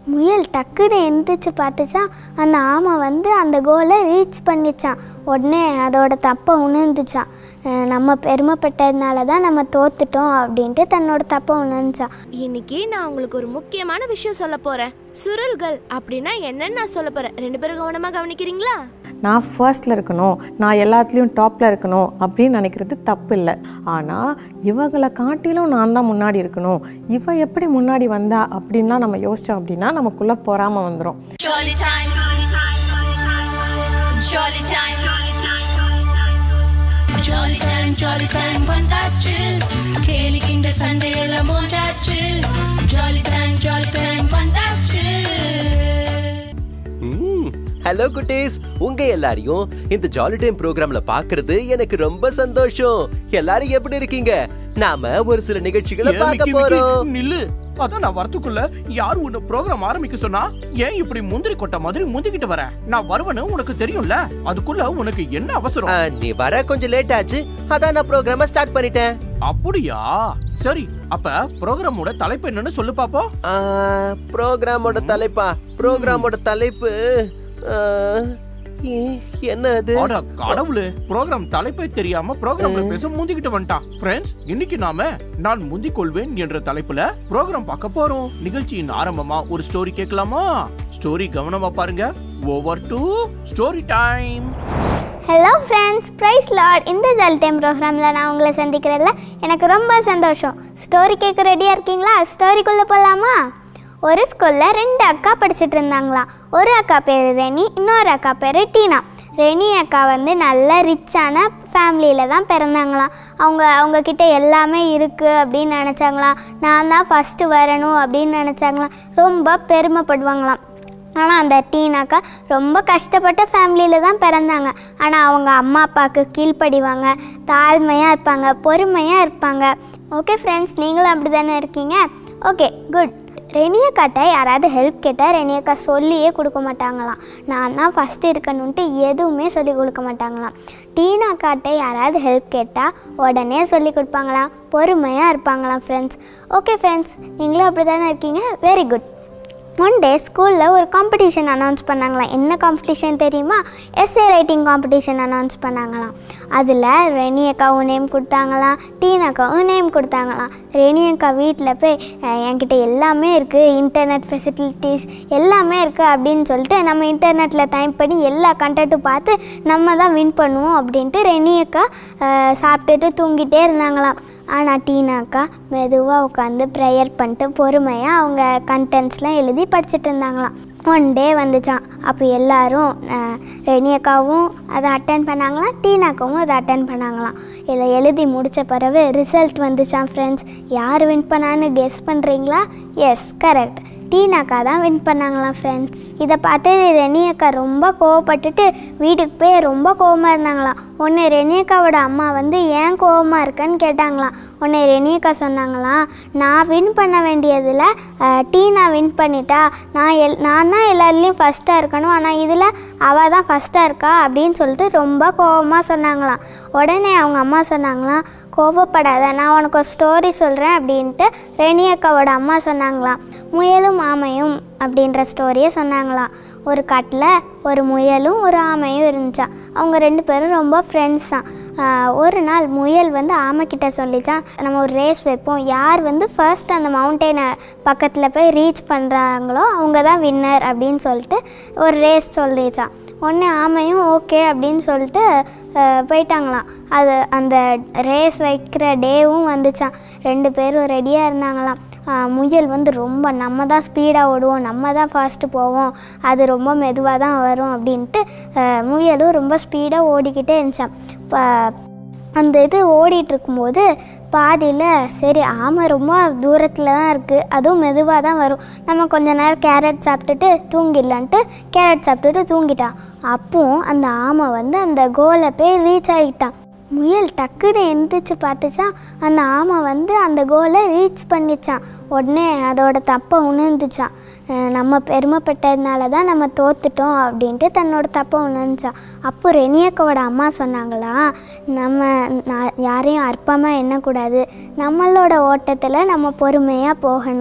முயல் டக்குன்னு எந்திரிச்சு பார்த்துச்சா அந்த ஆமை வந்து அந்த கோலை ரீச் பண்ணிச்சான் உடனே அதோட தப்பை உணர்ந்துச்சான் அஹ் நம்ம பெருமைப்பட்டதுனால தான் நம்ம தோத்துட்டோம் அப்படின்ட்டு தன்னோட தப்பை உணர்ந்துச்சான் இன்னைக்கு நான் உங்களுக்கு ஒரு முக்கியமான விஷயம் சொல்ல போறேன் சுருள்கள் அப்படின்னா என்னன்னு நான் சொல்ல போறேன் ரெண்டு பேரும் கவனமா கவனிக்கிறீங்களா நான் ஃபர்ஸ்டில் இருக்கணும் நான் எல்லாத்துலேயும் டாப்பில் இருக்கணும் அப்படின்னு நினைக்கிறது தப்பு இல்லை ஆனால் இவங்களை காட்டிலும் நான் தான் முன்னாடி இருக்கணும் இவ எப்படி முன்னாடி வந்தா அப்படின்லாம் நம்ம யோசித்தோம் அப்படின்னா நமக்குள்ளே பொறாமல் வந்துடும் Jolly time, jolly time, jolly time, jolly time, jolly time வந்தாச்சு கேலிக்கின்ற சண்டையெல்லாம் மோஞ்சாச்சு ஜாலி டைம் ஜாலி டைம் வந்தாச்சு ஹலோ குட்டீஸ் உங்க எல்லாரையும் இந்த ஜாலி டைம் ப்ரோக்ராம்ல பாக்குறது எனக்கு ரொம்ப சந்தோஷம் எல்லாரும் எப்படி இருக்கீங்க நாம ஒரு சில நிகழ்ச்சிகளை ஏன் பார்க்க மிக்கி, மிக்கி, போறோம் நில்லு அதான் நான் வரத்துக்குள்ள யார் உன்னை ப்ரோக்ராம் ஆரம்பிக்க சொன்னா ஏன் இப்படி முந்திரி கொட்டை மாதிரி முந்திக்கிட்டு வர நான் வருவேன்னு உனக்கு தெரியும்ல அதுக்குள்ள உனக்கு என்ன அவசரம் ஆ, நீ வர கொஞ்சம் லேட் ஆச்சு அதான் நான் ப்ரோக்ராம ஸ்டார்ட் பண்ணிட்டேன் அப்படியா சரி அப்ப ப்ரோக்ராமோட தலைப்பு என்னன்னு சொல்லு பாப்போம் ஆ, ப்ரோக்ராமோட தலைப்பா ப்ரோக்ராமோட தலைப்பு ஆ, ஏ- என்ன அது அட கடவுளே ப்ரோக்ராம் தலைப்பே தெரியாம ப்ரோக்ராம்ல பேச முந்திக்கிட்டு வந்துட்டான் ஃப்ரெண்ட்ஸ் இன்னைக்கு நாம நான் முந்திக் கொள்வேன் என்ற தலைப்புல ப்ரோக்ராம் பார்க்க போறோம் நிகழ்ச்சியின் ஆரம்பமா ஒரு ஸ்டோரி கேட்கலாமா ஸ்டோரி கவனமா பாருங்க over to story time hello friends praise Lord இந்த ஜாலி டைம் ப்ரோக்ராமில் நான் உங்களை சந்திக்கிறதுல எனக்கு ரொம்ப சந்தோஷம் ஸ்டோரி கேட்க ரெடியாக இருக்கீங்களா ஸ்டோரிக்குள்ளே போகலாமா ஒரு ஸ்கூலில் ரெண்டு அக்கா படிச்சுட்டு இருந்தாங்களாம் ஒரு அக்கா பேர் ரெனி இன்னொரு அக்கா பேர் டீனா ரெனி அக்கா வந்து நல்ல ரிச்சான ஃபேமிலியில் தான் பிறந்தாங்களாம் அவங்க அவங்கக்கிட்ட எல்லாமே இருக்குது அப்படின்னு நினச்சாங்களாம் நான் தான் ஃபஸ்ட்டு வரணும் அப்படின்னு நினச்சாங்களாம் ரொம்ப பெருமைப்படுவாங்களாம் ஆனால் அந்த டீனாக்கா ரொம்ப கஷ்டப்பட்ட ஃபேமிலியில் தான் பிறந்தாங்க ஆனால் அவங்க அம்மா அப்பாவுக்கு கீழ்ப்படிவாங்க தாழ்மையாக இருப்பாங்க பொறுமையாக இருப்பாங்க ஓகே ஃப்ரெண்ட்ஸ் நீங்களும் அப்படி தானே இருக்கீங்க ஓகே குட் ரெனியக்காட்ட யாராவது ஹெல்ப் கேட்டால் ரெனியக்கா சொல்லியே கொடுக்க மாட்டாங்களாம் நான் தான் ஃபஸ்ட்டு இருக்கணுன்ட்டு எதுவுமே சொல்லி கொடுக்க மாட்டாங்களாம் டீனாக்காட்ட யாராவது ஹெல்ப் கேட்டால் உடனே சொல்லி கொடுப்பாங்களாம் பொறுமையாக இருப்பாங்களாம் ஃப்ரெண்ட்ஸ் ஓகே ஃப்ரெண்ட்ஸ் நீங்களும் அப்படி தானே இருக்கீங்க வெரி குட் ஒன் டே ஸ்கூலில் ஒரு காம்படிஷன் அனௌன்ஸ் பண்ணாங்களாம் என்ன காம்படிஷன் தெரியுமா எஸ்ஏ ரைட்டிங் காம்படிஷன் அனௌன்ஸ் பண்ணாங்களாம் அதில் ரெனி அக்காவும் நேம் கொடுத்தாங்களாம் டீன் அக்காவும் நேம் கொடுத்தாங்களாம் ரெனி அக்கா வீட்டில் போய் "அஹ், என்கிட்ட எல்லாமே இருக்குது இன்டர்நெட் ஃபெசிலிட்டிஸ் எல்லாமே இருக்குது அப்படின்னு சொல்லிட்டு நம்ம இன்டர்நெட்டில் டைப் பண்ணி எல்லா கண்டென்ட்டும் பார்த்து நம்ம தான் வின் பண்ணுவோம் அப்படின்ட்டு ரெனி அக்கா அஹ், சாப்பிட்டுட்டு தூங்கிட்டே இருந்தாங்களாம் ஆனால் டீனாக்கா மெதுவாக உட்காந்து ப்ரேயர் பண்ணிட்டு பொறுமையாக அவங்க கண்டென்ட்ஸ்லாம் எழுதி படிச்சுட்டு இருந்தாங்களாம் ஒன் டே வந்துச்சான் அப்போ எல்லாரும் அஹ், ரெனியக்காவும் அதை அட்டன் பண்ணாங்களாம் டீனாக்காவும் அதை அட்டன் பண்ணாங்களாம் இதில் எழுதி முடித்த பிறகு ரிசல்ட் வந்துச்சான் ஃப்ரெண்ட்ஸ் யார் வின் பண்ணான்னு கெஸ் பண்ணுறீங்களா எஸ் கரெக்ட் டீனாக்கா தான் வின் பண்ணாங்களாம் ஃப்ரெண்ட்ஸ் இதை பார்த்து ரெனியக்கா ரொம்ப கோவப்பட்டுட்டு வீட்டுக்கு போய் ரொம்ப கோவமாக இருந்தாங்களாம் உன்னை ரெனியக்காவோட அம்மா வந்து ஏன் கோவமாக இருக்கன்னு கேட்டாங்களாம் உன்னை ரெனியக்கா சொன்னாங்களாம் நான் வின் பண்ண வேண்டியதில் அஹ், டீனா வின் பண்ணிட்டா நான் எல் நான் தான் எல்லாத்துலேயும் ஃபஸ்ட்டாக இருக்கணும் ஆனால் இதில் அவள் தான் ஃபஸ்ட்டாக இருக்கா அப்படின்னு சொல்லிட்டு ரொம்ப கோவமாக சொன்னாங்களாம் உடனே அவங்க அம்மா சொன்னாங்களாம் கோபப்படாத நான் உனக்கு ஒரு ஸ்டோரி சொல்கிறேன் அப்படின்ட்டு ரெனி அக்காவோட அம்மா சொன்னாங்களாம் முயலும் ஆமையும் அப்படின்ற ஸ்டோரியை சொன்னாங்களாம் ஒரு காட்டில் ஒரு முயலும் ஒரு ஆமையும் இருந்துச்சா அவங்க ரெண்டு பேரும் ரொம்ப ஃப்ரெண்ட்ஸ் தான் ஆஹ் ஒரு நாள் முயல் வந்து ஆமைக்கிட்ட சொல்லிச்சான் நம்ம ஒரு ரேஸ் வைப்போம் யார் வந்து ஃபர்ஸ்ட் அந்த மவுண்டெயினை பக்கத்தில் போய் ரீச் பண்ணுறாங்களோ அவங்க தான் வின்னர் அப்படின்னு சொல்லிட்டு ஒரு ரேஸ் சொல்லிச்சான் உடனே ஆமையும் ஓகே அப்படின்னு சொல்லிட்டு அஹ், போயிட்டாங்களாம் அது அந்த ரேஸ் வைக்கிற டேவும் வந்துச்சான் ரெண்டு பேரும் ரெடியாக இருந்தாங்களாம் அஹ், முயல் வந்து ரொம்ப நம்ம தான் ஸ்பீடாக ஓடுவோம் நம்ம தான் ஃபாஸ்ட்டு போவோம் அது ரொம்ப மெதுவாக தான் வரும் அப்படின்ட்டு அஹ், முயலும் ரொம்ப ஸ்பீடாக ஓடிக்கிட்டே இருந்துச்சான் இப்போ அந்த இது ஓடிட்டு இருக்கும்போது பாதியில் சரி ஆமை ரொம்ப தூரத்தில் தான் இருக்குது அதுவும் மெதுவாக தான் வரும் நம்ம கொஞ்ச நேரம் கேரட் சாப்பிட்டுட்டு தூங்கிடலான்ட்டு கேரட் சாப்பிட்டுட்டு தூங்கிட்டான் அப்போ அந்த ஆமை வந்து அந்த கோலை போய் ரீச் ஆகிட்டான் முயல் டக்குன்னு எந்திரிச்சு பார்த்துச்சான் அந்த ஆமை வந்து அந்த கோலை ரீச் பண்ணிச்சான் உடனே அதோட தப்பை உணர்ந்துச்சான் அஹ் நம்ம பெருமைப்பட்டதுனால தான் நம்ம தோத்துட்டோம் அப்படின்ட்டு தன்னோட தப்பை உணர்ந்துச்சான் அப்போ ரெனியக்காவோட அம்மா சொன்னாங்களா நம்ம நா- யாரையும் அற்பமாக எண்ணக்கூடாது நம்மளோட ஓட்டத்தில் நம்ம பொறுமையாக போகணும்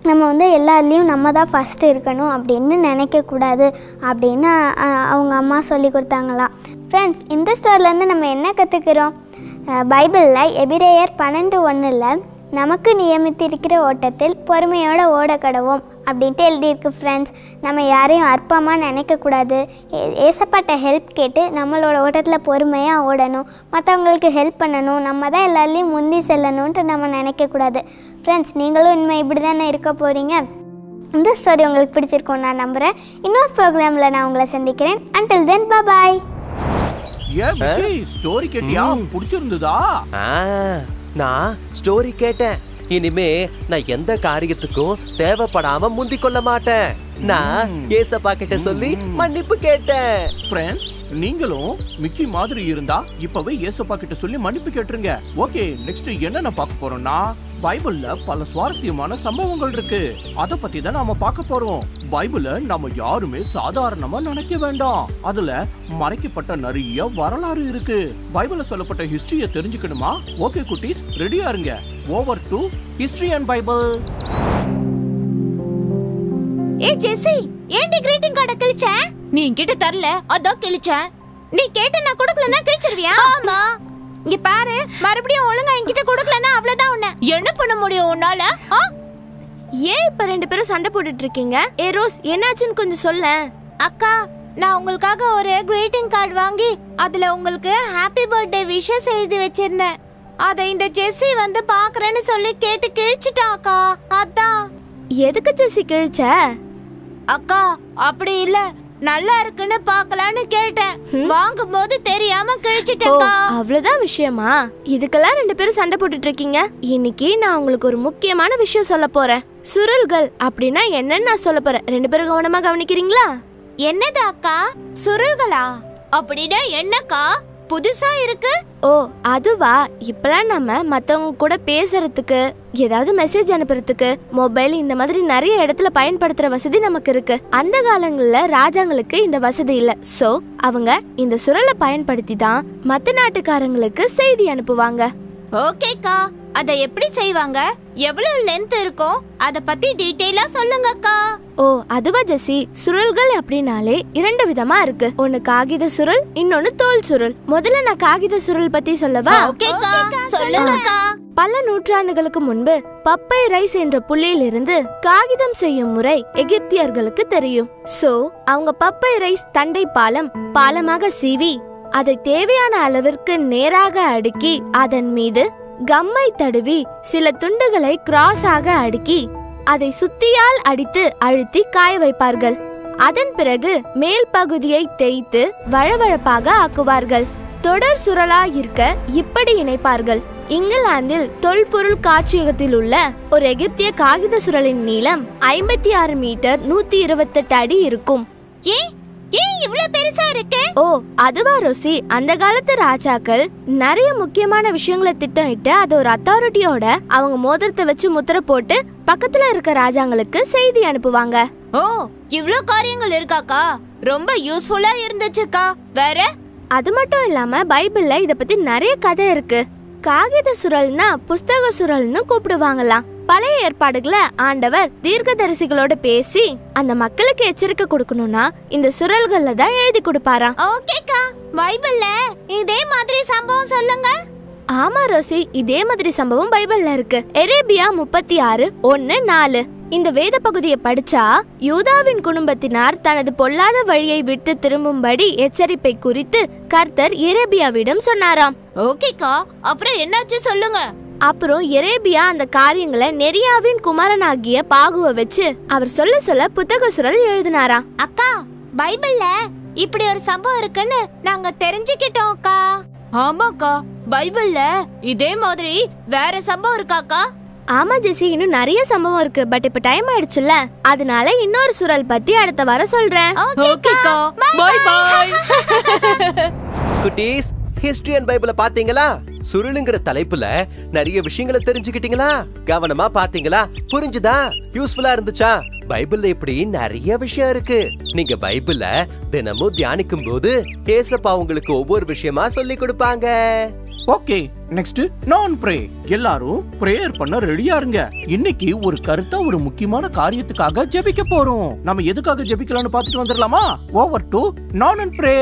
நம்ம வந்து எல்லாத்துலேயும் நம்ம தான் ஃபஸ்ட்டு இருக்கணும் அப்படின்னு நினைக்கக்கூடாது அப்படின்னு அஹ், அவங்க அம்மா சொல்லி கொடுத்தாங்களாம் ஃப்ரெண்ட்ஸ் இந்த ஸ்டோரிலேருந்து நம்ம என்ன கற்றுக்குறோம் பைபிளில் எபிரேயர் பன்னெண்டு ஒன்றில் நமக்கு நியமித்திருக்கிற ஓட்டத்தில் பொறுமையோடு ஓட கடவோம் அப்படின்ட்டு எழுதியிருக்கு ஃப்ரெண்ட்ஸ் நம்ம யாரையும் அற்பமாக நினைக்கக்கூடாது ஏ- ஏசப்பாட்ட ஹெல்ப் கேட்டு நம்மளோட ஓட்டத்தில் பொறுமையாக ஓடணும் மற்றவங்களுக்கு ஹெல்ப் பண்ணணும் நம்ம தான் எல்லாரையும் முந்தி செல்லணுன்ட்டு நம்ம நினைக்கக்கூடாது ஃப்ரெண்ட்ஸ் நீங்களும் இனிமேல் இப்படி தானே இருக்க போகிறீங்க இந்த ஸ்டோரி உங்களுக்கு பிடிச்சிருக்கும் நான் நம்புகிறேன் இன்னொரு ப்ரோக்ராமில் நான் உங்களை சந்திக்கிறேன் அன்டில் தென் பாய் ஏன் விக்கி ஸ்டோரி கேட்டியா பிடிச்சிருந்ததா ஆ, நான் ஸ்டோரி கேட்டேன் இனிமே நான் எந்த காரியத்துக்கும் தேவைப்படாம முந்திக் கொள்ள மாட்டேன் நான் ஏசப்பா கிட்ட சொல்லி மன்னிப்பு கேட்டேன் ஃப்ரெண்ட்ஸ் நீங்களும் மிக்கி மாதிரி இருந்தா இப்பவே ஏசப்பா கிட்ட சொல்லி மன்னிப்பு கேட்டுருங்க ஓகே நெக்ஸ்ட் என்னென்ன பார்க்க போறோம்னா பைபிள்ல பல சுவாரஸ்யமான சம்பவங்கள் இருக்கு அத பத்தி தான் நாம பார்க்க போறோம் பைபிள நம்ம யாருமே சாதாரணமா நினைக்க வேண்டாம் அதுல மறைக்கப்பட்ட நிறைய வரலாறு இருக்கு பைபிள்ல சொல்லப்பட்ட ஹிஸ்டரிய தெரிஞ்சுக்கணுமா ஓகே குட்டீஸ் ரெடியா இருங்க over to history and Bible ஏ ஜெசி ஏன்டி கிரீட்டிங் கார்ட கிழிச்ச நீ என்கிட்ட தரல அதான் கிழிச்சேன் நீ கேட்டு நான் கொடுக்கலனா கிழிச்சிருவியா ஆமா இங்க பாரு மறுபடியும் ஒழுங்கா என்கிட்ட கொடுக்கலனா அவ்வளவுதான் உன்ன என்ன பண்ண முடியும் உன்னால ஆ? ஏன் இப்ப ரெண்டு பேரும் சண்டை போட்டுட்டு இருக்கீங்க ஏ ரோஸ் என்னாச்சுன்னு கொஞ்சம் சொல்ல அக்கா நான் உங்களுக்காக ஒரு கிரீட்டிங் கார்டு வாங்கி அதுல உங்களுக்கு ஹாப்பி பர்த்டே விஷஸ் எழுதி வச்சிருந்தேன் அத இந்த ஜெஸ்ஸி வந்து பாக்குறேன்னு சொல்லி கேட்டு கிழிச்சிட்டான் அக்கா அதான் எதுக்கு ஜெசி கிழிச்ச அக்கா அப்படி இல்ல நல்லா இருக்குன்னு பார்க்கலான்னு கேட்டேன் வாங்கும் போது தெரியாம ஓ கிழிச்சிட்டேன்க்கா அவ்வளவுதான் விஷயமா இதுக்கெல்லாம் ரெண்டு பேரும் சண்டை போட்டுட்டு இருக்கீங்க இன்னைக்கு நான் உங்களுக்கு ஒரு முக்கியமான விஷயம் சொல்ல போறேன் சுருள்கள் அப்படின்னா என்னன்னு நான் சொல்ல போறேன் ரெண்டு பேரும் கவனமா கவனிக்கிறீங்களா என்னது அக்கா சுருள்களா அப்படின்னா என்னக்கா புதுசா இருக்கு ஓ அதுவா இப்பெல்லாம் நம்ம மத்தவங்க கூட பேசுறதுக்கு ஏதாவது மெசேஜ் அனுப்புறதுக்கு மொபைல் இந்த மாதிரி நிறைய இடத்துல பயன்படுத்துற வசதி நமக்கு இருக்கு அந்த காலங்கள்ல ராஜாங்களுக்கு இந்த வசதி இல்ல சோ அவங்க இந்த சுரலை பயன்படுத்தி தான் மத்த நாட்டுக்காரங்களுக்கு செய்தி அனுப்புவாங்க ஓகேக்கா அத எப்படி செய்வாங்க எவ்வளவு லென்த் இருக்கும் அத பத்தி டீடைலா சொல்லுங்கக்கா ஓ அதுவா ஜெசி சுருள்கள் அப்படின்னாலே இரண்டு விதமா இருக்கு ஒன்னு காகித சுருள் இன்னொன்னு தோல் சுருள் முதல்ல நான் காகித சுருள் பத்தி சொல்லவா ஓகேக்கா சொல்லுங்கக்கா பல நூற்றாண்டுகளுக்கு முன்பு பப்பை ரைஸ் என்ற புள்ளியிலிருந்து காகிதம் செய்யும் முறை எகிப்தியர்களுக்கு தெரியும் சோ அவங்க பப்பை ரைஸ் தண்டை பாலம் பாலமாக சீவி அதை தேவையான அளவிற்கு நேராக அடுக்கி அதன் மீது கம்மை தடுவி சில துண்டுகளை கிராஸ் ஆக அடுக்கி அதை சுத்தியால் அடித்து அழுத்தி காய வைப்பார்கள் அதன் பிறகு மேல் பகுதியை தேய்த்து வழவழப்பாக ஆக்குவார்கள் தொடர் சுருளா இருக்க இப்படி இணைப்பார்கள் இங்கிலாந்தில் தொல்பொருள் காட்சியகத்தில் உள்ள ஒரு எகிப்திய காகித சுருளின் நீளம் ஐம்பத்தி ஆறு மீட்டர் நூத்தி இருபத்தெட்டு அடி இருக்கும் ஏன் ஏன் இவ்ளோ பெருசா இருக்கு ஓ அதுவா ரோசி அந்த காலத்து ராஜாக்கள் நிறைய முக்கியமான விஷயங்களை திட்டமிட்டு அது ஒரு அத்தாரிட்டியோட அவங்க மோதிரத்தை வச்சு முத்திரை போட்டு பக்கத்துல இருக்க ராஜாங்களுக்கு செய்தி அனுப்புவாங்க ஓ இவ்ளோ காரியங்கள் இருக்காக்கா ரொம்ப யூஸ்ஃபுல்லா இருந்துச்சுக்கா வேற அது மட்டும் இல்லாம பைபிள்ல இத பத்தி நிறைய கதை இருக்கு காகித சுரல்னா புஸ்தக சுரல்னு கூப்பிடுவாங்களாம் பழைய ஏற்பாடுகளை ஆண்டவர் தீர்க்கதரிசிகளோட பேசி அந்த மக்களுக்கு எச்சரிக்கை கொடுக்கணும்னா இந்த சுரல்கள்ல தான் எழுதி கொடுப்பாராம் ஓகேக்கா பைபிள்ல இதே மாதிரி சம்பவம் சொல்லுங்க ஆமா ரோசி இதே மாதிரி சம்பவம் பைபிள்ல இருக்கு எரேபியா முப்பத்தி ஆறு ஒன்னு நாலு இந்த வேத பகுதியை படிச்சா யூதாவின் குடும்பத்தினார் தனது பொல்லாத வழியை விட்டு திரும்பும்படி எச்சரிப்பை குறித்து கர்த்தர் எரேபியாவிடம் சொன்னாராம் ஓகேக்கா அப்புறம் என்னாச்சு சொல்லுங்க அப்புறம் எரேபியா அந்த காரியங்களை நெரியாவின் குமாரனாகிய பாகுவை வச்சு அவர் சொல்ல சொல்ல புத்தக சுரல் எழுதினாராம் அக்கா பைபிள்ல இப்படி ஒரு சம்பவம் இருக்குன்னு நாங்க தெரிஞ்சுக்கிட்டோம் அக்கா ஆமாக்கா பைபிள்ல இதே மாதிரி வேற சம்பவம் இருக்காக்கா ஆமா ஜெசி இன்னும் நிறைய சம்பவம் இருக்கு பட் இப்ப டைம் ஆயிடுச்சுல்ல அதனால இன்னொரு சுரல் பத்தி அடுத்த வாரம் சொல்றேன் ஓகேக்கா பை பை குட்டீஸ் ஹிஸ்டரி அண்ட் பைபிள பாத்தீங்களா சுருளுங்கிற தலைப்புல நிறைய விஷயங்களை தெரிஞ்சுக்கிட்டீங்களா கவனமா பாத்தீங்களா புரிஞ்சுதா யூஸ்ஃபுல்லா இருந்துச்சா பைபிள்ல இப்படி நிறைய விஷயம் இருக்கு நீங்க பைபிள தினமும் தியானிக்கும் போது ஏசப்பா உங்களுக்கு ஒவ்வொரு விஷயமா சொல்லி கொடுப்பாங்க ஓகே நெக்ஸ்ட் நான் ப்ரே எல்லாரும் பிரேயர் பண்ண ரெடியா இருங்க இன்னைக்கு ஒரு கருத்தா ஒரு முக்கியமான காரியத்துக்காக ஜெபிக்க போறோம் நம்ம எதுக்காக ஜெபிக்கலாம்னு பார்த்துட்டு வந்துடலாமா ஓவர் டு நான் அண்ட் ப்ரே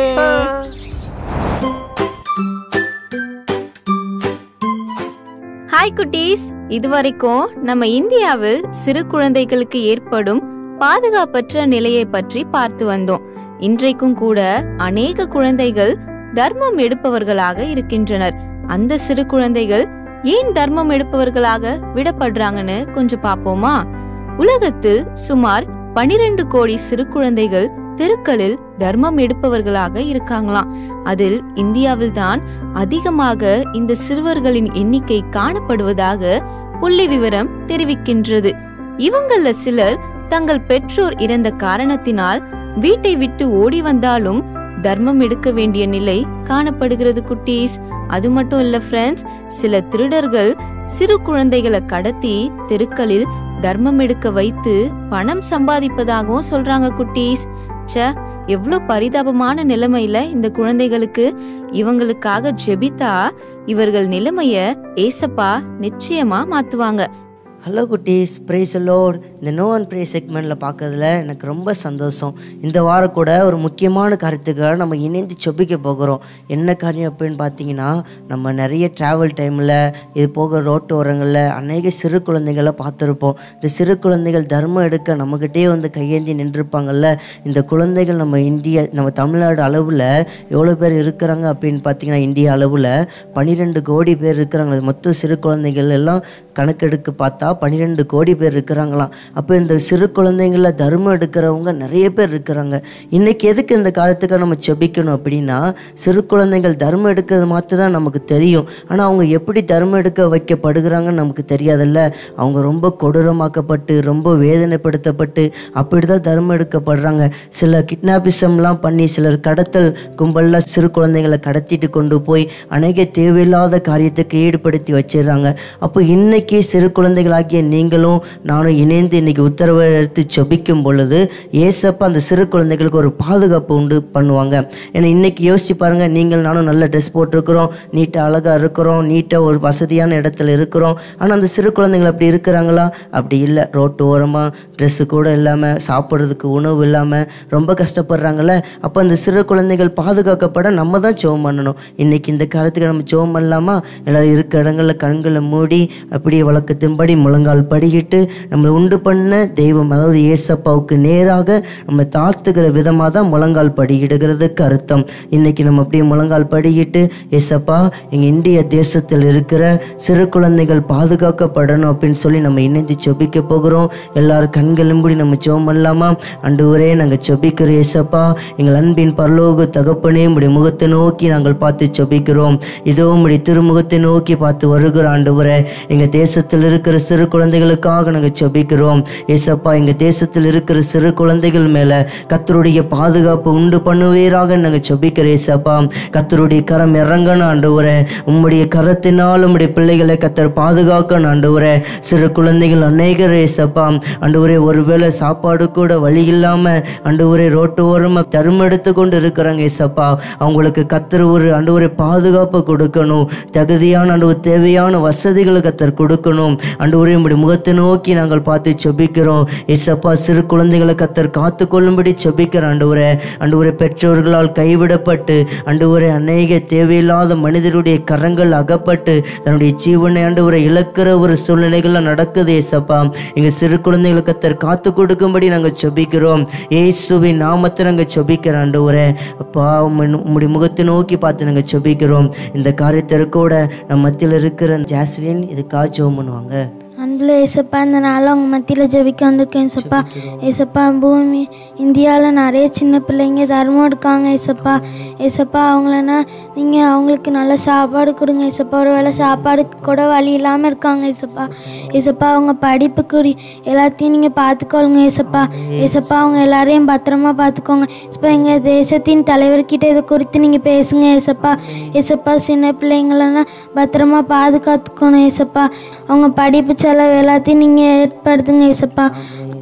ஹாய் குட்டீஸ் இதுவரைக்கும் நம்ம இந்தியாவில் சிறு குழந்தைகளுக்கு ஏற்படும் பாதுகாப்பற்ற நிலையை பற்றி பார்த்து வந்தோம் இன்றைக்கும் கூட அநேக குழந்தைகள் தர்மம் எடுப்பவர்களாக இருக்கின்றனர் அந்த சிறு குழந்தைகள் ஏன் தர்மம் எடுப்பவர்களாக விடப்படுறாங்கன்னு கொஞ்சம் பாப்போமா உலகத்தில் சுமார் 12 கோடி சிறு குழந்தைகள் தெருக்களில் தர்மம் எடுப்பவர்களாக இருக்காங்களாம் அதில் இந்தியாவில்தான் அதிகமாக இந்த சிறுவர்களின் எண்ணிக்கை காணப்படுவதாக புள்ளி விவரம் தெரிவிக்கின்றது இவங்கள சிலர் தங்கள் பெற்றோர் இறந்த காரணத்தினால் வீட்டை விட்டு ஓடி வந்தாலும் தர்மம் எடுக்க வேண்டிய நிலை காணப்படுகிறது குட்டீஸ் அது மட்டும் இல்ல ஃப்ரெண்ட்ஸ் சில திருடர்கள் சிறு குழந்தைகளை கடத்தி தெருக்களில் தர்மம் எடுக்க வைத்து பணம் சம்பாதிப்பதாகவும் சொல்றாங்க குட்டீஸ் ச்சே எவ்வளோ பரிதாபமான நிலைமையில இந்த குழந்தைகளுக்கு இவங்களுக்காக ஜெபித்தா இவர்கள் நிலைமைய ஏசப்பா நிச்சயமா மாத்துவாங்க ஹலோ குட்டீஸ் ப்ரைஸ் லோட் இந்த நோ அண்ட் ப்ரே செக்மெண்ட்டில் பார்க்கறதுல எனக்கு ரொம்ப சந்தோஷம் இந்த வாரம் கூட ஒரு முக்கியமான காரியத்துக்காக நம்ம இணைந்து சொபிக்க போகிறோம் என்ன காரியம் அப்படின்னு பார்த்தீங்கன்னா நம்ம நிறைய ட்ராவல் டைமில் இது போக ரோட்டு ஓரங்களில் அநேக சிறு குழந்தைகளை பார்த்துருப்போம் இந்த சிறு குழந்தைகள் தர்மம் எடுக்க நம்மக்கிட்டே வந்து கையேந்தி நின்றுருப்பாங்கல்ல இந்த குழந்தைகள் நம்ம இந்திய நம்ம தமிழ்நாடு அளவில் எவ்வளோ பேர் இருக்கிறாங்க அப்படின்னு பார்த்தீங்கன்னா இந்திய அளவில் பன்னிரெண்டு கோடி பேர் இருக்கிறாங்க மொத்த சிறு குழந்தைகள் எல்லாம் கணக்கெடுக்க பார்த்தா பன்னிரெண்டு கோடி பேர் இருக்கிறாங்களாம் அப்போ இந்த சிறு குழந்தைங்கள தர்மம் எடுக்கிறவங்க நிறைய பேர் இருக்கிறாங்க இன்னைக்கு எதுக்கு இந்த காலத்துக்கு நம்ம செபிக்கணும் அப்படின்னா சிறு குழந்தைகள் தர்மம் எடுக்கிறது மாற்று தான் நமக்கு தெரியும் ஆனால் அவங்க எப்படி தர்மம் எடுக்க வைக்கப்படுகிறாங்கன்னு நமக்கு தெரியாதுல்ல அவங்க ரொம்ப கொடூரமாக்கப்பட்டு ரொம்ப வேதனைப்படுத்தப்பட்டு அப்படி தான் தர்மம் எடுக்கப்படுறாங்க சில கிட்னாபிசம்லாம் பண்ணி சிலர் கடத்தல் கும்பல்லாம் சிறு குழந்தைகளை கடத்திட்டு கொண்டு போய் அநேக தேவையில்லாத காரியத்துக்கு ஈடுபடுத்தி வச்சிடுறாங்க அப்போ இன்னைக்கு சிறு குழந்தைகளாகிய நீங்களும் நானும் இணைந்து இன்னைக்கு உத்தரவு எடுத்து செபிக்கும் பொழுது ஏசப்பா அந்த சிறு குழந்தைகளுக்கு ஒரு பாதுகாப்பு உண்டு பண்ணுவாங்க ஏன்னா இன்னைக்கு யோசிச்சு பாருங்க நீங்கள் நானும் நல்ல ட்ரெஸ் போட்டிருக்கிறோம் நீட்டாக அழகாக இருக்கிறோம் நீட்டாக ஒரு வசதியான இடத்துல இருக்கிறோம் ஆனால் அந்த சிறு குழந்தைகள் அப்படி இருக்கிறாங்களா அப்படி இல்லை ரோட்டு ஓரமாக ட்ரெஸ்ஸு கூட இல்லாமல் சாப்பிட்றதுக்கு உணவு இல்லாமல் ரொம்ப கஷ்டப்படுறாங்கல்ல அப்போ அந்த சிறு குழந்தைகள் பாதுகாக்கப்பட நம்ம தான் ஜெபம் பண்ணணும் இன்னைக்கு இந்த காலத்துக்கு நம்ம ஜெபம் பண்ணலாமா எல்லாரும் இருக்க இடங்களில் கண்களை மூடி அப்படியே வழக்கத்தின்படி முழங்கால் படிக்கிட்டு நம்மளை உண்டு பண்ண தெய்வம் அதாவது ஏசப்பாவுக்கு நேராக நம்ம தாழ்த்துகிற விதமாக தான் முழங்கால் படியிடுகிறதுக்கு அர்த்தம் இன்னைக்கு நம்ம அப்படியே முழங்கால் படிக்கிட்டு ஏசப்பா எங்கள் இந்திய தேசத்தில் இருக்கிற சிறு குழந்தைகள் பாதுகாக்கப்படணும் அப்படின்னு சொல்லி நம்ம இணைந்து செபிக்க போகிறோம் எல்லாரும் கண்களும் மூடி நம்ம ஜெபம் பண்ணலாமா அண்டு ஒரே நாங்கள் செபிக்கிறோம் ஏசப்பா எங்கள் அன்பின் பரலோக தகப்பனே உடைய முகத்தை நோக்கி நாங்கள் பார்த்து செபிக்கிறோம் இதோ உடைய திருமுகத்தை நோக்கி பார்த்து வருகிற ஆண்டவரே எங்கள் தேசத்தில் இருக்கிற சிறு குழந்தைகளுக்காக நாங்கள் செபிக்கிறோம் ஏசப்பா எங்கள் தேசத்தில் இருக்கிற சிறு குழந்தைகள் மேலே கத்தருடைய பாதுகாப்பு உண்டு பண்ணுவீராக நாங்கள் செபிக்கிறோம் ஏசப்பா கத்தருடைய கரம் இறங்கணும் ஆண்டவரே உம்முடைய கரத்தினால் உம்முடைய பிள்ளைகளை கத்தர் பாதுகாக்கணும் ஆண்டவரே சிறு குழந்தைகள் அநேகர் ஏசப்பா ஆண்டவரே ஒருவேளை சாப்பாடு கூட வழி இல்லாமல் ஆண்டவரே ரோட்டு ஓரமாக தருமெடுத்து கொண்டு இருக்கிறாங்க ஏசப்பா அவங்களுக்கு கத்தர் ஒரு ஆண்டவரே பாதுகாப்பு கொடுக்கணும் தகுதியான ஆண்டவர் தேவையான வசதிகளை கத்தர் கொடுக்கணும் ஆண்டவரே உம்முடைய முகத்தை நோக்கி நாங்கள் பார்த்து செபிக்கிறோம் ஏசப்பா சிறு குழந்தைகளை கத்தர் காத்து கொள்ளும்படி செபிக்கிற ஆண்டவரே ஆண்டவரே பெற்றோர்களால் கைவிடப்பட்டு ஆண்டவரே அநேக தேவையில்லாத மனிதருடைய கரங்கள் அகப்பட்டு தன்னுடைய ஜீவனை ஆண்டவரை இழக்கிற ஒரு சூழ்நிலைகள்லாம் நடக்குது ஏசப்பா எங்க சிறு குழந்தைகளை கத்தர் காத்து கொடுக்கும்படி நாங்கள் செபிக்கிறோம் இயேசுவின் நாமத்தை நாங்கள் செபிக்கிற ஆண்டவரே அப்பா உம்மை- உம்முடைய முகத்தை நோக்கி பார்த்து நாங்கள் செபிக்கிறோம் இந்த காரியத்திற்கூட நம்ம மத்தியில் இருக்கிற ஜாஸ்லின் இதுக்காக ஜெபம் பண்ணுவாங்க அன்பில் ஏசப்பா இந்த நாளில் உங்கள் மத்தியில் ஜெபிக்க வந்திருக்கேன் ஏசப்பா ஏசப்பா பூமி இந்தியாவில் நிறைய சின்ன பிள்ளைங்க தர்மம் எடுக்காங்க ஏசப்பா ஏசப்பா அவங்களனா நீங்கள் அவங்களுக்கு நல்ல சாப்பாடு கொடுங்க ஏசப்பா ஒரு வேளை சாப்பாடு கூட வழி இல்லாமல் இருக்காங்க ஏசப்பா ஏசப்பா அவங்க படிப்புக்கு எல்லாத்தையும் நீங்கள் பார்த்துக்கோங்க ஏசப்பா ஏசப்பா அவங்க எல்லாரையும் பத்திரமா பார்த்துக்கோங்க ஏசப்பா எங்கள் தேசத்தின் தலைவர்கிட்ட இதை குறித்து நீங்கள் பேசுங்க ஏசப்பா ஏசப்பா சின்ன பிள்ளைங்களெல்லாம் பத்திரமா பாதுகாத்துக்கணும் ஏசப்பா அவங்க படிப்பு செலவு எல்லாத்தையும் நீங்கள் ஏற்படுத்துங்க ஏசப்பா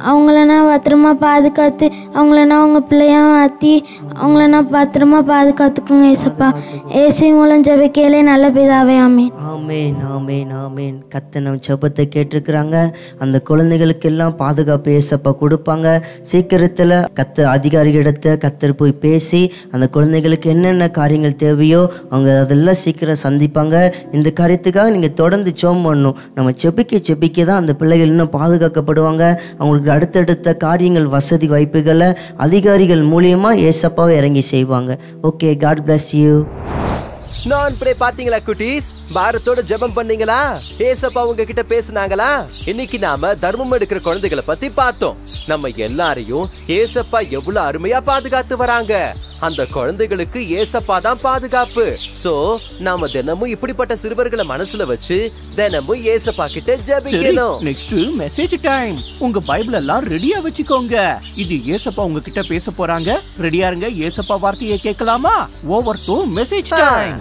அவங்களனா பத்திரமா பாதுகாத்து அவங்களனா அவங்க பிள்ளையா மாற்றி அவங்களனா பத்திரமா பாதுகாத்துக்குங்க ஏசப்பா ஏசி மூலம் ஜெபிக்கையிலே நல்ல பிதாவே ஆமீன் ஆமேன் ஆமேன் ஆமேன் கத்த நம்ம ஜெபத்தை கேட்டிருக்கிறாங்க அந்த குழந்தைகளுக்கு எல்லாம் பாதுகாப்பு ஏசப்பா கொடுப்பாங்க சீக்கிரத்தில் கத்த அதிகாரிகளிடத்த கத்தர் போய் பேசி அந்த குழந்தைகளுக்கு என்னென்ன காரியங்கள் தேவையோ அவங்க அதெல்லாம் சீக்கிரம் சந்திப்பாங்க இந்த காரியத்துக்காக நீங்கள் தொடர்ந்து ஜெபம் பண்ணணும் நம்ம செபிக்க செபிக்க தான் அந்த பிள்ளைகள் இன்னும் பாதுகாக்கப்படுவாங்க அவங்களுக்கு அடுத்தடுத்த காரியங்கள் வசதி வாய்ப்புகளை அதிகாரிகள் மூலியமாக ஏசப்பாவை இறங்கி செய்வாங்க ஓகே காட் bless யூ நான் ப்ரே பாத்தீங்களா குட்டீஸ் பாரத்தோட ஜெபம் பண்ணீங்களா ஏசப்பா உங்ககிட்ட பேசுனாங்களா இன்னைக்கு நாம தர்மம் எடுக்கிற குழந்தைகளை பத்தி பார்த்தோம் நம்ம எல்லாரையும் ஏசப்பா எவ்வளவு அருமையா பாதுகாத்து வராங்க அந்த குழந்தைகளுக்கு ஏசப்பா தான் பாதுகாப்பு சோ நாம தினமும் இப்படிப்பட்ட சிறுவர்களை மனசுல வச்சு தினமும் ஏசப்பா கிட்ட சரி ஜெபிக்கணும் நெக்ஸ்ட் மெசேஜ் டைம் உங்க பைபிள் எல்லாம் ரெடியா வச்சுக்கோங்க இது ஏசப்பா உங்ககிட்ட பேச போறாங்க ரெடியா இருங்க ஏசப்பா வார்த்தையை கேட்கலாமா over to message time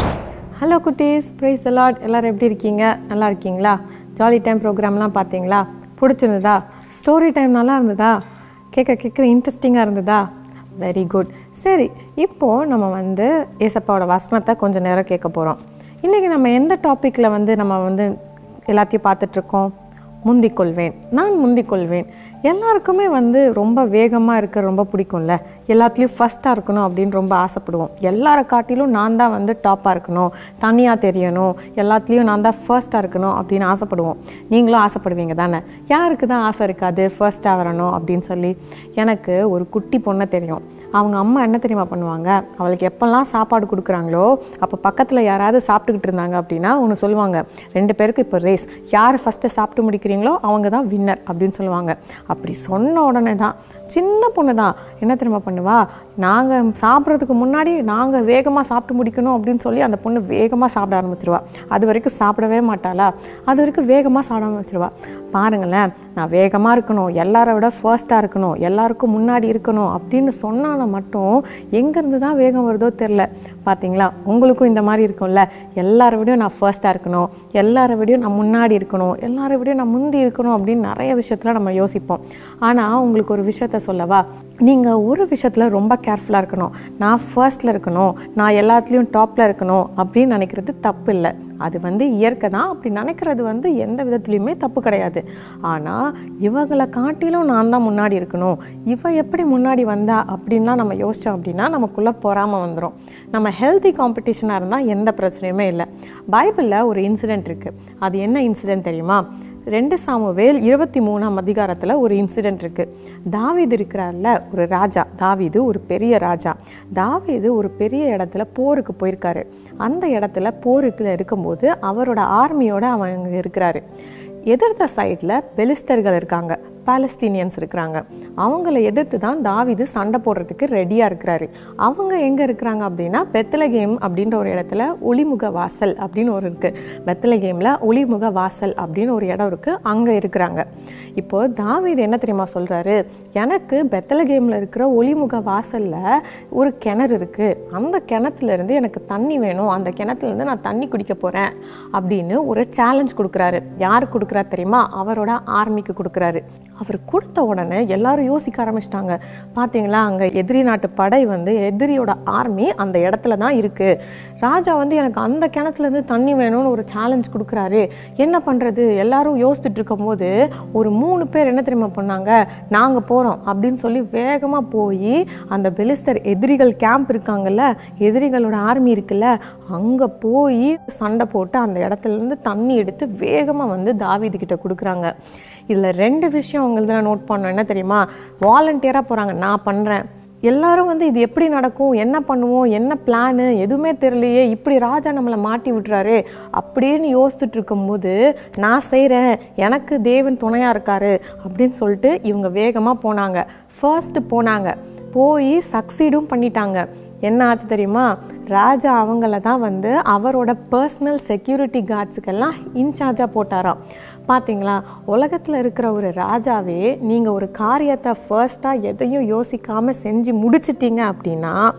hello குட்டீஸ் ப்ரைஸ் அலாட் எல்லோரும் எப்படி இருக்கீங்க நல்லா இருக்கீங்களா ஜாலி டைம் ப்ரோக்ராம்லாம் பார்த்தீங்களா பிடிச்சிருந்ததா ஸ்டோரி டைம் நல்லா இருந்ததா கேட்க கேட்குற இன்ட்ரெஸ்டிங்காக இருந்ததா வெரி குட் சரி இப்போது நம்ம வந்து ஏசப்பாவோட வசனத்தை கொஞ்சம் நேரம் கேட்க போகிறோம் இன்றைக்கி நம்ம எந்த டாப்பிக்கில் வந்து நம்ம வந்து எல்லாத்தையும் பார்த்துட்ருக்கோம் முந்திக் கொள்வேன் நான் முந்திக் கொள்வேன் எல்லாருக்குமே வந்து ரொம்ப வேகமாக இருக்க ரொம்ப பிடிக்கும்ல எல்லாத்துலேயும் ஃபஸ்ட்டாக இருக்கணும் அப்படின்னு ரொம்ப ஆசைப்படுவோம் எல்லாரை காட்டிலும் நான் தான் வந்து டாப்பாக இருக்கணும் தனியாக தெரியணும் எல்லாத்துலேயும் நான் தான் ஃபர்ஸ்ட்டாக இருக்கணும் அப்படின்னு ஆசைப்படுவோம் நீங்களும் ஆசைப்படுவீங்க தானே யாருக்கு தான் ஆசை இருக்காது ஃபர்ஸ்ட்டாக வரணும் அப்படின்னு சொல்லி எனக்கு ஒரு குட்டி பொண்ணை தெரியும் அவங்க அம்மா என்ன தெரியுமா பண்ணுவாங்க அவளுக்கு எப்போல்லாம் சாப்பாடு கொடுக்குறாங்களோ அப்போ பக்கத்தில் யாராவது சாப்பிட்டுக்கிட்டு இருந்தாங்க அப்படின்னா ஒன்று சொல்லுவாங்க ரெண்டு பேருக்கு இப்போ ரேஸ் யார் ஃபஸ்ட்டு சாப்பிட்டு முடிக்கிறீங்களோ அவங்க தான் வின்னர் அப்படின்னு சொல்லுவாங்க அப்படி சொன்ன உடனே தான் சின்ன பொண்ணு தான் என்ன தெரியுமா பண்ணுவா நாங்கள் சாப்பிட்றதுக்கு முன்னாடி நாங்கள் வேகமாக சாப்பிட்டு முடிக்கணும் அப்படின்னு சொல்லி அந்த பொண்ணு வேகமாக சாப்பிட ஆரம்பிச்சிருவா அது வரைக்கும் சாப்பிடவே மாட்டாளா அது வரைக்கும் வேகமாக சாப்பிட ஆரம்பிச்சிருவா பாருங்களேன் நான் வேகமாக இருக்கணும் எல்லாரை விட ஃபர்ஸ்ட்டாக இருக்கணும் எல்லாருக்கும் முன்னாடி இருக்கணும் அப்படின்னு சொன்னால மட்டும் எங்கேருந்து தான் வேகம் வருதோ தெரில பார்த்தீங்களா உங்களுக்கும் இந்த மாதிரி இருக்கும்ல எல்லாரை விடையும் நான் ஃபர்ஸ்ட்டாக இருக்கணும் எல்லாரை விடையும் நான் முன்னாடி இருக்கணும் எல்லாரை விடையும் நான் முந்தி இருக்கணும் அப்படின்னு நிறைய விஷயத்தில் நம்ம யோசிப்போம் ஆனால் உங்களுக்கு ஒரு விஷயத்த சொல்லவா நீங்கள் ஒரு விஷயத்தில் ரொம்ப கேர்ஃபுல்லாக இருக்கணும் நான் ஃபர்ஸ்ட்டில் இருக்கணும் நான் எல்லாத்துலேயும் டாப்பில் இருக்கணும் அப்படின்னு நினைக்கிறது தப்பு இல்லை அது வந்து இயற்கை தான் அப்படி நினைக்கிறது வந்து எந்த விதத்துலையுமே தப்பு கிடையாது ஆனால் இவங்களை காட்டிலும் நான் தான் முன்னாடி இருக்கணும் இவ எப்படி முன்னாடி வந்தா அப்படின்லாம் நம்ம யோசித்தோம் அப்படின்னா நமக்குள்ளே பொறாமல் வந்துடும் நம்ம ஹெல்த்தி காம்படிஷனாக இருந்தால் எந்த பிரச்சனையுமே இல்லை பைபிளில் ஒரு இன்சிடெண்ட் இருக்குது அது என்ன இன்சிடெண்ட் தெரியுமா ரெண்டு சாமுவேல் இருபத்தி மூணாம் அதிகாரத்தில் ஒரு இன்சிடெண்ட் இருக்குது தாவீது இருக்கிறார்ல ஒரு ராஜா தாவீது ஒரு பெரிய ராஜா தாவீது ஒரு பெரிய இடத்துல போருக்கு போயிருக்காரு அந்த இடத்துல போருக்குள்ள இருக்கும்போது அவரோட ஆர்மியோட அவங்க இருக்கிறாரு எதிர்த்த சைடில் பெலிஸ்தர்கள் இருக்காங்க பாலஸ்தீனியன்ஸ் இருக்கிறாங்க அவங்கள எதிர்த்து தான் தாவீது சண்டை போடுறதுக்கு ரெடியாக இருக்கிறாரு அவங்க எங்கே இருக்கிறாங்க அப்படின்னா பெத்தலகேம் அப்படின்ற ஒரு இடத்துல ஒளிமுக வாசல் அப்படின்னு ஒரு இருக்குது பெத்தலகேமில் ஒளிமுக வாசல் அப்படின்னு ஒரு இடம் இருக்குது அங்கே இருக்கிறாங்க இப்போது தாவீது என்ன தெரியுமா சொல்கிறாரு எனக்கு பெத்தலகேமில் இருக்கிற ஒளிமுக வாசலில் ஒரு கிணறு இருக்குது அந்த கிணத்துலேருந்து எனக்கு தண்ணி வேணும் அந்த கிணத்துலேருந்து நான் தண்ணி குடிக்க போகிறேன் அப்படின்னு ஒரு சேலஞ்ச் கொடுக்குறாரு யார் கொடுக்குறா தெரியுமா அவரோட ஆர்மிக்கு கொடுக்குறாரு அவர் கொடுத்த உடனே எல்லாரும் யோசிக்க ஆரம்பிச்சிட்டாங்க பார்த்தீங்களா அங்கே எதிரி நாட்டு படை வந்து எதிரியோட ஆர்மி அந்த இடத்துல தான் இருக்குது ராஜா வந்து எனக்கு அந்த கிணத்துலேருந்து தண்ணி வேணும்னு ஒரு சேலஞ்ச் கொடுக்குறாரு என்ன பண்ணுறது எல்லாரும் யோசிச்சுட்டு இருக்கும்போது ஒரு மூணு பேர் என்ன தெரியுமா பண்ணாங்க நாங்கள் போகிறோம் அப்படின்னு சொல்லி வேகமாக போய் அந்த பெலிஸ்தர் எதிரிகள் கேம்ப் இருக்காங்கல்ல எதிரிகளோட ஆர்மி இருக்குல்ல அங்கே போய் சண்டை போட்டு அந்த இடத்துலேருந்து தண்ணி எடுத்து வேகமாக வந்து தாவீது கிட்ட கொடுக்குறாங்க இதில் ரெண்டு விஷயம் அவங்களுக்கு நான் நோட் பண்ணோம் என்ன தெரியுமா வாலண்டியராக போகிறாங்க நான் பண்ணுறேன் எல்லாரும் வந்து இது எப்படி நடக்கும் என்ன பண்ணுவோம் என்ன பிளானு எதுவுமே தெரியலையே இப்படி ராஜா நம்மளை மாட்டி விட்டுறாரு அப்படின்னு யோசிச்சுட்டு இருக்கும்போது நான் செய்கிறேன் எனக்கு தேவன் துணையாக இருக்காரு அப்படின்னு சொல்லிட்டு இவங்க வேகமாக போனாங்க ஃபர்ஸ்ட்டு போனாங்க போய் சக்சீடும் பண்ணிட்டாங்க என்ன ஆச்சு தெரியுமா ராஜா அவங்கள தான் வந்து அவரோட பர்சனல் செக்யூரிட்டி கார்ட்ஸுக்கெல்லாம் இன்சார்ஜாக போட்டாராம் பார்த்தீங்களா உலகத்தில் இருக்கிற ஒரு ராஜாவே நீங்கள் ஒரு காரியத்தை ஃபர்ஸ்ட்டாக எதையும் யோசிக்காமல் செஞ்சு முடிச்சிட்டீங்க அப்படின்னா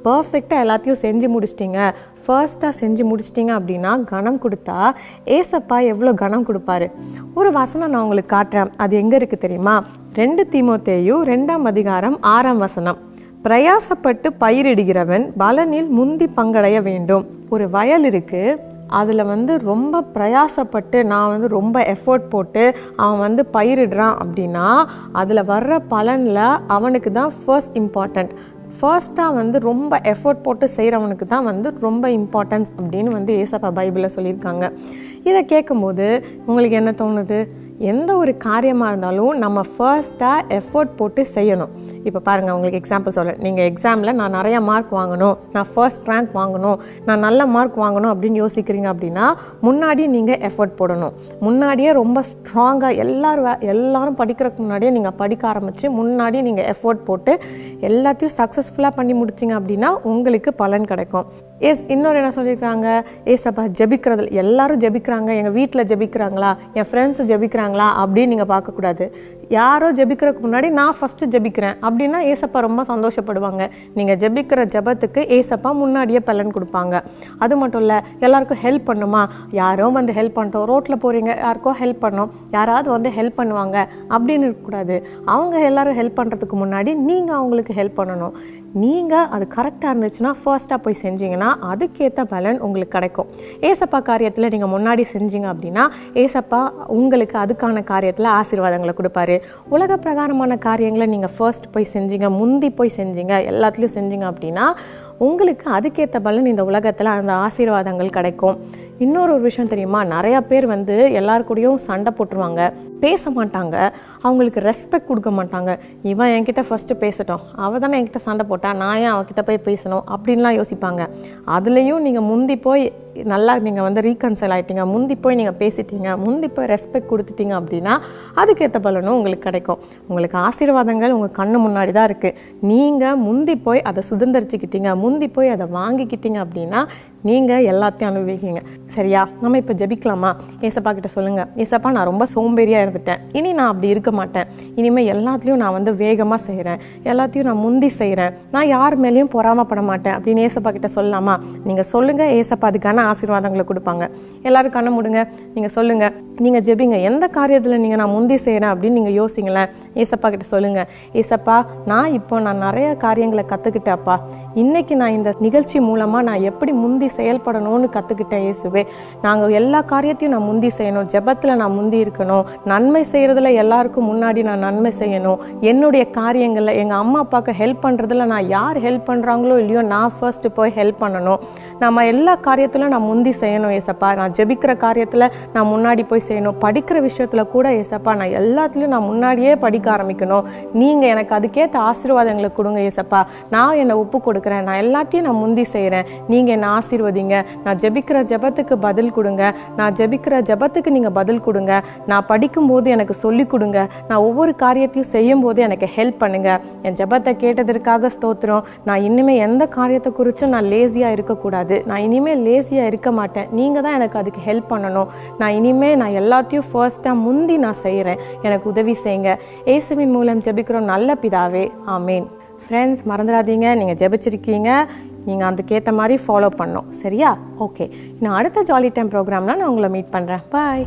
பர்ஃபெக்டாக எல்லாத்தையும் செஞ்சு முடிச்சிட்டிங்க ஃபர்ஸ்ட்டாக செஞ்சு முடிச்சிட்டிங்க அப்படின்னா கனம் கொடுத்தா ஏசப்பா எவ்வளோ கனம் கொடுப்பாரு ஒரு வசனம் நான் உங்களுக்கு காட்டுறேன் அது எங்கே இருக்குது தெரியுமா ரெண்டு தீமோத்தேயு ரெண்டாம் அதிகாரம் ஆறாம் வசனம் பிரயாசப்பட்டு பயிரிடுகிறவன் பலனில் முந்தி பங்கடைய வேண்டும் ஒரு வயல் இருக்குது அதில் வந்து ரொம்ப பிரயாசப்பட்டு நான் வந்து ரொம்ப எஃபோர்ட் போட்டு அவன் வந்து பயிரிடுறான் அப்படின்னா அதில் வர்ற பலனில் அவனுக்கு தான் ஃபர்ஸ்ட் இம்பார்ட்டண்ட் ஃபர்ஸ்ட்டாக வந்து ரொம்ப எஃபோர்ட் போட்டு செய்கிறவனுக்கு தான் வந்து ரொம்ப இம்பார்ட்டன்ஸ் அப்படின்னு வந்து ஏசப்பா பைபிளில் சொல்லியிருக்காங்க இதை கேட்கும்போது உங்களுக்கு என்ன தோணுது எந்த ஒரு காரியமாக இருந்தாலும் நம்ம ஃபர்ஸ்ட்டாக எஃபோர்ட் போட்டு செய்யணும் இப்போ பாருங்கள் உங்களுக்கு எக்ஸாம்பிள் சொல்கிறேன் நீங்கள் எக்ஸாமில் நான் நிறைய மார்க் வாங்கணும் நான் ஃபர்ஸ்ட் ரேங்க் வாங்கணும் நான் நல்ல மார்க் வாங்கணும் அப்படின்னு யோசிக்கிறீங்க அப்படின்னா முன்னாடி நீங்கள் எஃபோர்ட் போடணும் முன்னாடியே ரொம்ப ஸ்ட்ராங்காக எல்லாரும் வே- எல்லாரும் படிக்கிறதுக்கு முன்னாடியே நீங்கள் படிக்க ஆரம்பித்து முன்னாடி நீங்கள் எஃபோர்ட் போட்டு எல்லாத்தையும் சக்ஸஸ்ஃபுல்லாக பண்ணி முடிச்சிங்க அப்படின்னா உங்களுக்கு பலன் கிடைக்கும் எஸ் இன்னொரு என்ன சொல்லியிருக்காங்க ஏசப்பா ஜெபிக்கிறது எல்லாரும் ஜெபிக்கிறாங்க எங்கள் வீட்டில் ஜெபிக்கிறாங்களா என் ஃப்ரெண்ட்ஸ் ஜெபிக்கிறாங்களா அப்படின்னு நீங்கள் பார்க்கக்கூடாது யாரோ ஜெபிக்கிறதுக்கு முன்னாடி நான் ஃபஸ்ட்டு ஜெபிக்கிறேன் அப்படின்னா ஏசப்பா ரொம்ப சந்தோஷப்படுவாங்க நீங்கள் ஜெபிக்கிற ஜெபத்துக்கு ஏசப்பா முன்னாடியே பலன் கொடுப்பாங்க அது மட்டும் இல்லை எல்லாருக்கும் ஹெல்ப் பண்ணுமா யாரோ வந்து ஹெல்ப் பண்ணிட்டோம் ரோட்டில் போகிறீங்க யாருக்கோ ஹெல்ப் பண்ணோம் யாராவது வந்து ஹெல்ப் பண்ணுவாங்க அப்படின்னு இருக்கக்கூடாது அவங்க எல்லாரும் ஹெல்ப் பண்ணுறதுக்கு முன்னாடி நீங்கள் அவங்களுக்கு ஹெல்ப் பண்ணணும் நீங்கள் அது கரெக்டாக இருந்துச்சுன்னா ஃபர்ஸ்ட்டாக போய் செஞ்சீங்கன்னா அதுக்கேற்ற பலன் உங்களுக்கு கிடைக்கும் ஏசப்பா காரியத்தில் நீங்கள் முன்னாடி செஞ்சீங்க அப்படின்னா ஏசப்பா உங்களுக்கு அதுக்கான காரியத்தில் ஆசீர்வாதங்களை கொடுப்பாரு உலக பிரகாரமான காரியங்களை நீங்கள் ஃபர்ஸ்ட் போய் செஞ்சீங்க முந்தி போய் செஞ்சீங்க எல்லாத்துலேயும் செஞ்சீங்க அப்படின்னா உங்களுக்கு அதுக்கேற்ற பலன் இந்த உலகத்தில் அந்த ஆசீர்வாதங்கள் கிடைக்கும் இன்னொரு ஒரு விஷயம் தெரியுமா நிறையா பேர் வந்து எல்லார் கூடயும் சண்டை போட்டுருவாங்க பேச மாட்டாங்க அவங்களுக்கு ரெஸ்பெக்ட் கொடுக்க மாட்டாங்க இவன் என்கிட்ட ஃபஸ்ட்டு பேசட்டும் அவள் தானே என்கிட்ட சண்டை போட்டா நான் ஏன் அவகிட்ட போய் பேசணும் அப்படின்லாம் யோசிப்பாங்க அதுலேயும் நீங்கள் முந்தி போய் நல்லா நீங்கள் வந்து ரீகன்சல் ஆகிட்டீங்க முந்தி போய் நீங்கள் பேசிட்டீங்க முந்தி போய் ரெஸ்பெக்ட் கொடுத்துட்டீங்க அப்படின்னா அதுக்கேற்ற பலனும் உங்களுக்கு கிடைக்கும் உங்களுக்கு ஆசீர்வாதங்கள் உங்கள் கண்ணு முன்னாடி தான் இருக்குது நீங்கள் முந்தி போய் அதை சுதந்திரிச்சுக்கிட்டீங்க முந்தி போய் அதை வாங்கிக்கிட்டீங்க அப்படின்னா நீங்கள் எல்லாத்தையும் அனுபவிக்கீங்க சரியா நம்ம இப்போ ஜெபிக்கலாமா ஏசப்பா கிட்ட சொல்லுங்கள் ஏசப்பா நான் ரொம்ப சோம்பேறியாக இருந்துட்டேன் இனி நான் அப்படி இருக்க மாட்டேன் இனிமேல் எல்லாத்துலேயும் நான் வந்து வேகமாக செய்கிறேன் எல்லாத்தையும் நான் முந்தி செய்கிறேன் நான் யார் மேலேயும் பொறாமப்பட மாட்டேன் அப்படின்னு ஏசப்பா கிட்ட சொல்லலாமா நீங்கள் சொல்லுங்கள் ஏசப்பா அதுக்கான ஆசீர்வாதங்களை கொடுப்பாங்க எல்லாரும் கண்ணை முடுங்க நீங்கள் சொல்லுங்கள் நீங்கள் ஜெபிங்க எந்த காரியத்தில் நீங்கள் நான் முந்தி செய்கிறேன் அப்படின்னு நீங்கள் யோசிங்களேன் ஏசப்பா கிட்ட சொல்லுங்கள் ஏசப்பா நான் இப்போ நான் நிறைய காரியங்களை கற்றுக்கிட்டேன்ப்பா இன்னைக்கு நான் இந்த நிகழ்ச்சி மூலமாக நான் எப்படி முந்தி செயல்படணும்னு கற்றுக்கிட்டேன் இயேசுவே நாங்கள் எல்லா காரியத்தையும் நான் முந்தி செய்யணும் ஜெபத்தில் நான் முந்தி இருக்கணும் நன்மை செய்கிறதுல எல்லாருக்கும் முன்னாடி நான் நன்மை செய்யணும் என்னுடைய காரியங்களில் எங்கள் அம்மா அப்பாவுக்கு ஹெல்ப் பண்ணுறதுல நான் யார் ஹெல்ப் பண்ணுறாங்களோ இல்லையோ நான் ஃபர்ஸ்ட் போய் ஹெல்ப் பண்ணணும் நம்ம எல்லா காரியத்திலும் நான் முந்தி செய்யணும் ஏசப்பா நான் ஜெபிக்கிற காரியத்தில் நான் முன்னாடி போய் செய்யணும் படிக்கிற விஷயத்தில் கூட ஏசப்பா நான் எல்லாத்துலேயும் நான் முன்னாடியே படிக்க ஆரம்பிக்கணும் நீங்கள் எனக்கு அதுக்கேற்ற ஆசீர்வாதங்களை கொடுங்க ஏசப்பா நான் என்னை ஒப்பு கொடுக்குறேன் நான் எல்லாத்தையும் நான் முந்தி செய்கிறேன் நீங்கள் என்னை ஆசீர்வதிங்க நான் ஜெபிக்கிற ஜெபத்துக்கு பதில் கொடுங்க நான் ஜெபிக்கிற ஜெபத்துக்கு நீங்கள் பதில் கொடுங்க நான் படிக்கும்போது எனக்கு சொல்லிக் கொடுங்க நான் ஒவ்வொரு காரியத்தையும் செய்யும் போது எனக்கு ஹெல்ப் பண்ணுங்க என் ஜெபத்தை கேட்டதற்காக ஸ்தோத்திரம் நான் இனிமேல் எந்த காரியத்தை குறித்தும் நான் லேசியாக இருக்கக்கூடாது நான் இனிமேல் லேசியாக இருக்க மாட்டேன் நீங்கள் தான் எனக்கு அதுக்கு ஹெல்ப் பண்ணணும் நான் இனிமேல் நான் எல்லாத்தையும் ஃபர்ஸ்ட்டாக முந்தி நான் செய்கிறேன் எனக்கு உதவி செய்யுங்க இயேசுவின் மூலம் ஜெபிக்கிறோம் நல்ல பிதாவே ஆமேன் ஃப்ரெண்ட்ஸ் மறந்துடாதீங்க நீங்கள் ஜெபிச்சிருக்கீங்க நீங்கள் அதுக்கேற்ற மாதிரி ஃபாலோ பண்ணணும் சரியா ஓகே நான் அடுத்த ஜாலி டைம் ப்ரோக்ராம்லாம் நான் உங்களை மீட் பண்ணுறேன் பாய்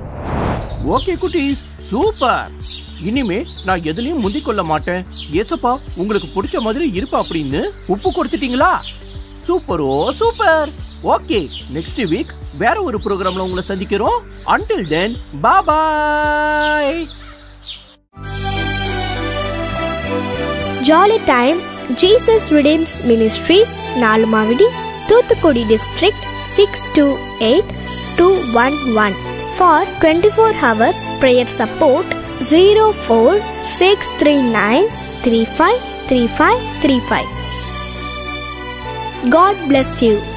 ஓகே குட்டீஸ் சூப்பர் இனிமே நான் எதுலயும் முந்திக் கொள்ள மாட்டேன் ஏசப்பா உங்களுக்கு பிடிச்ச மாதிரி இருப்பா அப்படின்னு உப்பு கொடுத்துட்டீங்களா சூப்பரோ சூப்பர் ஓகே நெக்ஸ்ட் வீக் வேற ஒரு ப்ரோக்ராம்ல உங்களை சந்திக்கிறோம் until then bye jolly time Jesus redeems ministries Nalumavadi Thoothukudi district six two eight two one one for twenty four hours prayer support zero four six three nine three five three five three five God bless you